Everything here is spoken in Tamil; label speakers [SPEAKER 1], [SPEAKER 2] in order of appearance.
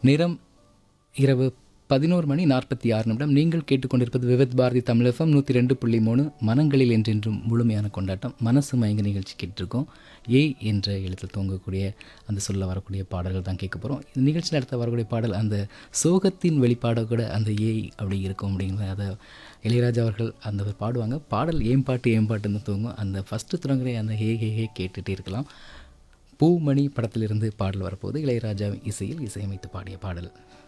[SPEAKER 1] நேரம் இரவு பதினோரு மணி நாற்பத்தி ஆறு நிமிடம் நீங்கள் கேட்டுக்கொண்டிருப்பது விவித் பாரதி தமிழ் எஃப்எம் நூற்றி ரெண்டு புள்ளி மூணு மனங்களில் என்றென்றும் முழுமையான கொண்டாட்டம் மனசு மயங்க நிகழ்ச்சி கேட்டிருக்கோம் ஏய் என்ற எழுத்தில் தூங்கக்கூடிய அந்த சொல்ல வரக்கூடிய பாடல்கள் தான் கேட்க போகிறோம் இந்த நிகழ்ச்சியில் அடுத்த வரக்கூடிய பாடல் அந்த சோகத்தின் வெளிப்பாட கூட அந்த ஏய் அப்படி இருக்கும் அப்படிங்கிறது அதை இளையராஜா அவர்கள் அந்த பாடுவாங்க பாடல் ஏம் பாட்டு ஏம் பாட்டுன்னு தூங்கும் அந்த ஃபஸ்ட்டு தொடங்குற அந்த ஹே ஹே ஹே கேட்டுகிட்டே இருக்கலாம் பூமணி படத்திலிருந்து பாடல் வரப்போது இளையராஜாவின் இசையில் இசையமைத்து பாடிய பாடல்